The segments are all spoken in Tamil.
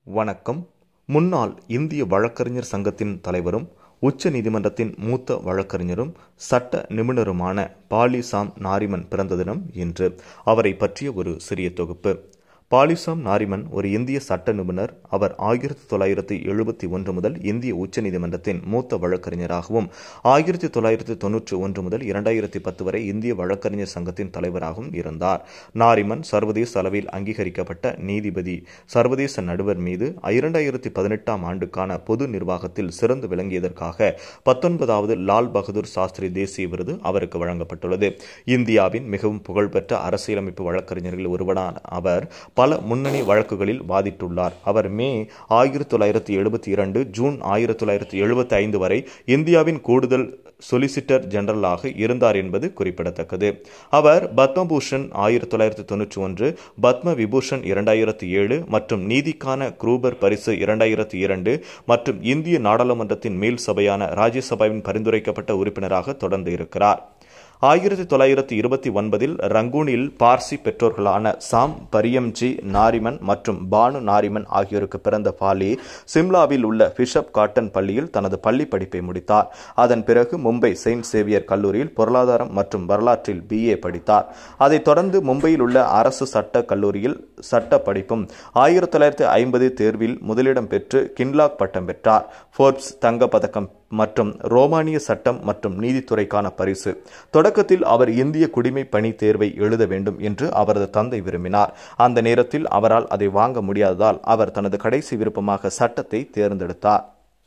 வணக்கம் முன்னாள் இந்திய வழக்கறிஞர் சங்கத்தின் தலைவரும் உச்ச நீதிமன்றத்தின் மூத்த வழக்கறிஞரும் சட்ட நிபுணருமான பாலிசாம் நாரிமன் பிறந்த தினம் இன்று அவரை பற்றிய ஒரு சிறிய தொகுப்பு பாலிசாம் நாரிமன் ஒரு இந்திய சட்ட நிபுணர் அவர் ஆயிரத்தி தொள்ளாயிரத்தி எழுபத்தி ஒன்று முதல் இந்திய உச்சநீதிமன்றத்தின் மூத்த வழக்கறிஞராகவும் ஆயிரத்தி தொள்ளாயிரத்தி தொன்னூற்றி ஒன்று முதல் இரண்டாயிரத்தி பத்து வரை இந்திய வழக்கறிஞர் சங்கத்தின் தலைவராகவும் இருந்தார் நாரிமன் சர்வதேச அளவில் அங்கீகரிக்கப்பட்ட நீதிபதி சர்வதேச நடுவர் மீது இரண்டாயிரத்தி பதினெட்டாம் ஆண்டுக்கான பொது நிர்வாகத்தில் சிறந்து விளங்கியதற்காக பத்தொன்பதாவது லால் பகதூர் சாஸ்திரி தேசிய விருது அவருக்கு வழங்கப்பட்டுள்ளது இந்தியாவின் மிகவும் புகழ்பெற்ற அரசியலமைப்பு வழக்கறிஞர்கள் ஒருவரான அவர் பல முன்னணி வழக்குகளில் வாதிட்டுள்ளார் அவர் மே ஆயிரத்தி தொள்ளாயிரத்தி எழுபத்தி இரண்டு ஜூன் ஆயிரத்தி தொள்ளாயிரத்தி எழுபத்தி ஐந்து வரை இந்தியாவின் கூடுதல் சொலிசிட்டர் ஜெனரலாக இருந்தார் என்பது குறிப்பிடத்தக்கது அவர் பத்மபூஷன் ஆயிரத்தி தொள்ளாயிரத்தி தொன்னூற்றி ஒன்று பத்ம விபூஷன் இரண்டாயிரத்தி ஏழு மற்றும் நீதிக்கான குரூபர் பரிசு இரண்டாயிரத்தி இரண்டு மற்றும் இந்திய நாடாளுமன்றத்தின் மேல் சபையான ராஜ்யசபாவின் பரிந்துரைக்கப்பட்ட உறுப்பினராக தொடர்ந்து இருக்கிறார் ஆயிரத்தி தொள்ளாயிரத்தி இருபத்தி ஒன்பதில் ரங்கூனில் பார்சி பெற்றோர்களான சாம் பரியம்ஜி நாரிமன் மற்றும் பானு நாரிமன் ஆகியோருக்கு பிறந்த பாலி சிம்லாவில் உள்ள பிஷப் காட்டன் பள்ளியில் தனது பள்ளி படிப்பை முடித்தார் அதன் பிறகு மும்பை செயின்ட் சேவியர் கல்லூரியில் பொருளாதாரம் மற்றும் வரலாற்றில் பிஏ படித்தார் அதைத் தொடர்ந்து மும்பையில் உள்ள அரசு சட்ட கல்லூரியில் சட்ட படிப்பும் ஆயிரத்தி தொள்ளாயிரத்தி ஐம்பது தேர்வில் முதலிடம் பெற்று கின்லாக் பட்டம் பெற்றார் ஃபோர்ப்ஸ் தங்கப்பதக்கம் மற்றும் ரோமானிய சட்டம் மற்றும் நீதித்துறைக்கான பரிசு தொடக்கத்தில் அவர் இந்திய குடிமை பணி தேர்வை எழுத வேண்டும் என்று அவரது தந்தை விரும்பினார் அந்த நேரத்தில் அவரால் அதை வாங்க முடியாததால் அவர் தனது கடைசி விருப்பமாக சட்டத்தை தேர்ந்தெடுத்தார்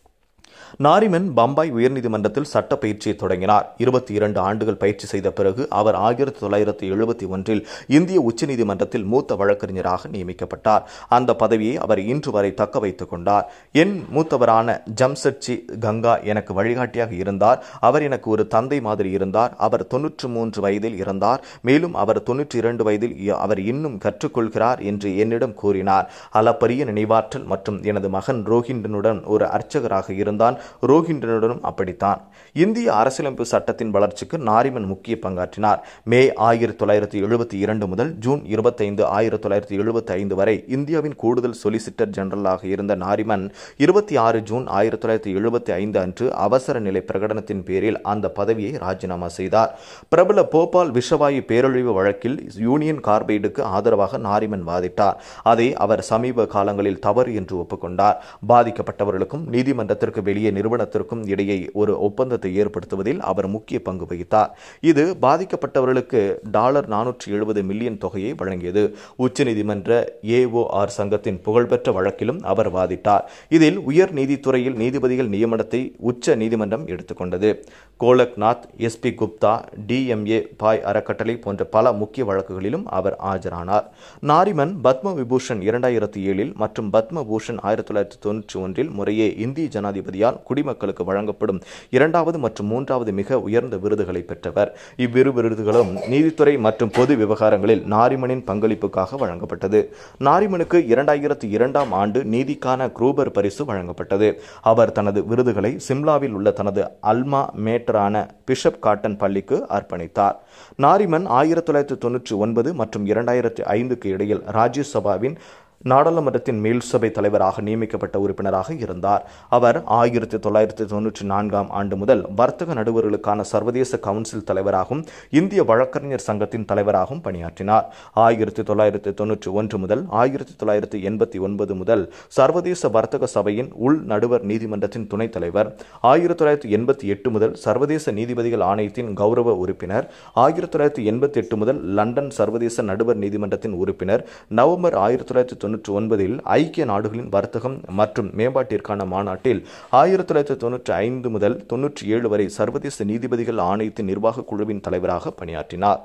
நாரிமன் பம்பாய் உயர்நீதிமன்றத்தில் சட்ட பயிற்சியை தொடங்கினார் இருபத்தி இரண்டு ஆண்டுகள் பயிற்சி செய்த பிறகு அவர் ஆயிரத்தி தொள்ளாயிரத்தி எழுபத்தி ஒன்றில் இந்திய உச்சநீதிமன்றத்தில் மூத்த வழக்கறிஞராக நியமிக்கப்பட்டார் அந்த பதவியை அவர் இன்று வரை தக்க வைத்துக் கொண்டார் என் மூத்தவரான ஜம்சட்ஜி கங்கா எனக்கு வழிகாட்டியாக இருந்தார் அவர் எனக்கு ஒரு தந்தை மாதிரி இருந்தார் அவர் தொன்னூற்று மூன்று வயதில் இருந்தார் மேலும் அவர் தொன்னூற்றி இரண்டு வயதில் அவர் இன்னும் கற்றுக்கொள்கிறார் என்று என்னிடம் கூறினார் அளப்பரிய நினைவாற்றல் மற்றும் எனது மகன் ரோஹிண்டனுடன் ஒரு அர்ச்சகராக இருந்தான் ரோஹிண்டனுடனும் அப்படித்தான் இந்திய அரசியலமைப்பு சட்டத்தின் வளர்ச்சிக்கு நாரிமன் முக்கிய பங்காற்றினார் மே ஆயிரத்தி தொள்ளாயிரத்தி எழுபத்தி இரண்டு முதல் ஜூன் இருபத்தைந்து ஆயிரத்தி தொள்ளாயிரத்தி எழுபத்தி ஐந்து வரை இந்தியாவின் கூடுதல் சொலிசிட்டர் ஜெனரலாக இருந்த நாரிமன் இருபத்தி ஆறு ஜூன் ஆயிரத்தி தொள்ளாயிரத்தி எழுபத்தி ஐந்து அன்று அவசர நிலை பிரகடனத்தின் பேரில் அந்த பதவியை ராஜினாமா செய்தார் பிரபல போபால் விஷவாயு பேரழிவு வழக்கில் யூனியன் கார்பைடுக்கு ஆதரவாக நாரிமன் வாதிட்டார் அதை அவர் சமீப காலங்களில் தவறு என்று ஒப்புக்கொண்டார் பாதிக்கப்பட்டவர்களுக்கும் நீதிமன்றத்திற்கு வெளியே நிறுவனத்திற்கும் இடையே ஒரு ஒப்பந்தத்தை ஏற்படுத்துவதில் அவர் முக்கிய பங்கு வகித்தார் இது பாதிக்கப்பட்டவர்களுக்கு டாலர் நானூற்றி எழுபது மில்லியன் தொகையை வழங்கியது உச்சநீதிமன்ற ஏஓஆர் சங்கத்தின் புகழ்பெற்ற வழக்கிலும் அவர் வாதிட்டார் இதில் உயர் நீதித்துறையில் நீதிபதிகள் நியமனத்தை உச்ச நீதிமன்றம் எடுத்துக்கொண்டது கோலக்நாத் எஸ்பி குப்தா டிஎம்ஏ பாய் அறக்கட்டளை போன்ற பல முக்கிய வழக்குகளிலும் அவர் ஆஜரானார் நாரிமன் பத்ம விபூஷன் இரண்டாயிரத்தி ஏழில் மற்றும் பத்ம பூஷன் ஆயிரத்தி தொள்ளாயிரத்தி தொன்னூற்றி ஒன்றில் முறையே இந்திய ஜனாதிபதியால் குடிமக்களுக்கு வழங்கப்படும் இரண்டாவது மற்றும் மூன்றாவது மிக உயர்ந்த விருதுகளை பெற்றவர் இவ்விரு விருதுகளும் நீதித்துறை மற்றும் பொது விவகாரங்களில் நாரிமனின் பங்களிப்புக்காக வழங்கப்பட்டது நாரிமனுக்கு இரண்டாயிரத்தி இரண்டாம் ஆண்டு நீதிக்கான குரூபர் பரிசு வழங்கப்பட்டது அவர் தனது விருதுகளை சிம்லாவில் உள்ள தனது அல்மா மேட்டரான பிஷப் காட்டன் பள்ளிக்கு அர்ப்பணித்தார் நாரிமன் ஆயிரத்தி தொள்ளாயிரத்தி தொன்னூற்றி ஒன்பது மற்றும் இரண்டாயிரத்தி ஐந்துக்கு இடையில் ராஜ்யசபாவின் நாடாளுமன்றத்தின் மேல் சபை தலைவராக நியமிக்கப்பட்ட உறுப்பினராக இருந்தார் அவர் ஆயிரத்தி தொள்ளாயிரத்தி தொன்னூற்றி நான்காம் ஆண்டு முதல் வர்த்தக நடுவர்களுக்கான சர்வதேச கவுன்சில் தலைவராகவும் இந்திய வழக்கறிஞர் சங்கத்தின் தலைவராகவும் பணியாற்றினார் ஆயிரத்தி தொள்ளாயிரத்தி தொன்னூற்றி ஒன்று முதல் ஆயிரத்தி தொள்ளாயிரத்தி எண்பத்தி ஒன்பது முதல் சர்வதேச வர்த்தக சபையின் உள் நடுவர் நீதிமன்றத்தின் துணைத் தலைவர் ஆயிரத்தி தொள்ளாயிரத்தி எண்பத்தி எட்டு முதல் சர்வதேச நீதிபதிகள் ஆணையத்தின் கௌரவ உறுப்பினர் ஆயிரத்தி தொள்ளாயிரத்தி எண்பத்தி எட்டு முதல் லண்டன் சர்வதேச நடுவர் நீதிமன்றத்தின் உறுப்பினர் நவம்பர் ஆயிரத்தி தொள்ளாயிரத்தி தொன்னூற்றி ஒன்பதில் ஐக்கிய நாடுகளின் வர்த்தகம் மற்றும் மேம்பாட்டிற்கான மாநாட்டில் ஆயிரத்தி தொள்ளாயிரத்தி தொன்னூற்றி ஐந்து முதல் தொன்னூற்றி ஏழு வரை சர்வதேச நீதிபதிகள் ஆணையத்தின் நிர்வாக குழுவின் தலைவராக பணியாற்றினார்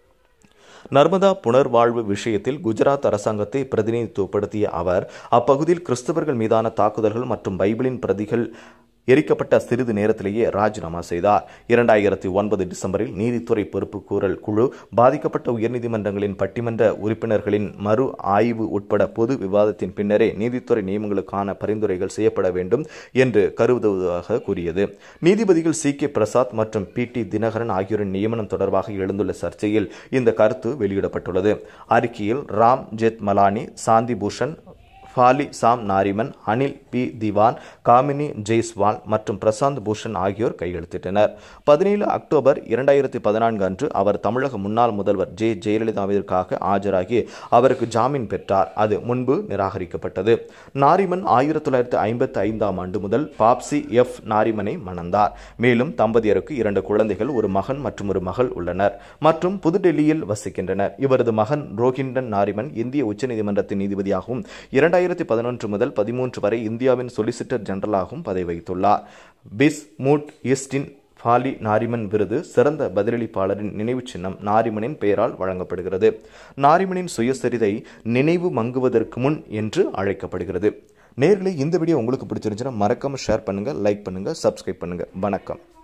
நர்மதா புனர்வாழ்வு விஷயத்தில் குஜராத் அரசாங்கத்தை பிரதிநிதித்துவப்படுத்திய அவர் அப்பகுதியில் கிறிஸ்தவர்கள் மீதான தாக்குதல்கள் மற்றும் பைபிளின் பிரதிகள் எரிக்கப்பட்ட சிறிது நேரத்திலேயே ராஜினாமா செய்தார் இரண்டாயிரத்தி ஒன்பது டிசம்பரில் நீதித்துறை பொறுப்புக்கூறல் குழு பாதிக்கப்பட்ட உயர்நீதிமன்றங்களின் பட்டிமன்ற உறுப்பினர்களின் மறு ஆய்வு உட்பட பொது விவாதத்தின் பின்னரே நீதித்துறை நியமங்களுக்கான பரிந்துரைகள் செய்யப்பட வேண்டும் என்று கருதுவதாக கூறியது நீதிபதிகள் சி கே பிரசாத் மற்றும் பி டி தினகரன் ஆகியோரின் நியமனம் தொடர்பாக எழுந்துள்ள சர்ச்சையில் இந்த கருத்து வெளியிடப்பட்டுள்ளது அறிக்கையில் ராம் ஜெத் மலானி சாந்தி பூஷன் ஃபாலி சாம் நாரிமன் அனில் பி திவான் காமினி ஜெய்ஸ்வால் மற்றும் பிரசாந்த் பூஷன் ஆகியோர் கையெழுத்திட்டனர் பதினேழு அக்டோபர் இரண்டாயிரத்தி பதினான்கு அன்று அவர் தமிழக முன்னாள் முதல்வர் ஜே ஜெயலலிதாவிற்காக ஆஜராகி அவருக்கு ஜாமீன் பெற்றார் அது முன்பு நிராகரிக்கப்பட்டது நாரிமன் ஆயிரத்தி தொள்ளாயிரத்தி ஐம்பத்தி ஐந்தாம் ஆண்டு முதல் பாப்சி எஃப் நாரிமனை மணந்தார் மேலும் தம்பதியருக்கு இரண்டு குழந்தைகள் ஒரு மகன் மற்றும் ஒரு மகள் உள்ளனர் மற்றும் புதுடெல்லியில் வசிக்கின்றனர் இவரது மகன் ரோஹிண்டன் நாரிமன் இந்திய உச்சநீதிமன்றத்தின் நீதிபதியாகவும் இரண்டாயிரத்தி பதினொன்று முதல் பதிமூன்று வரை இந்தியாவின் சொலிசிட்டர் ஜெனரலாகவும் பதவி வகித்துள்ளார் பிஸ் மூட் ஈஸ்டின் ஃபாலி நாரிமன் விருது சிறந்த பதிலளிப்பாளரின் நினைவு சின்னம் நாரிமனின் பெயரால் வழங்கப்படுகிறது நாரிமனின் சுயசரிதை நினைவு மங்குவதற்கு முன் என்று அழைக்கப்படுகிறது நேர்களே இந்த வீடியோ உங்களுக்கு பிடிச்சிருந்துச்சுன்னா மறக்காம ஷேர் பண்ணுங்க லைக் பண்ணுங்க சப்ஸ்கிரைப் பண்ணுங்க வணக்கம்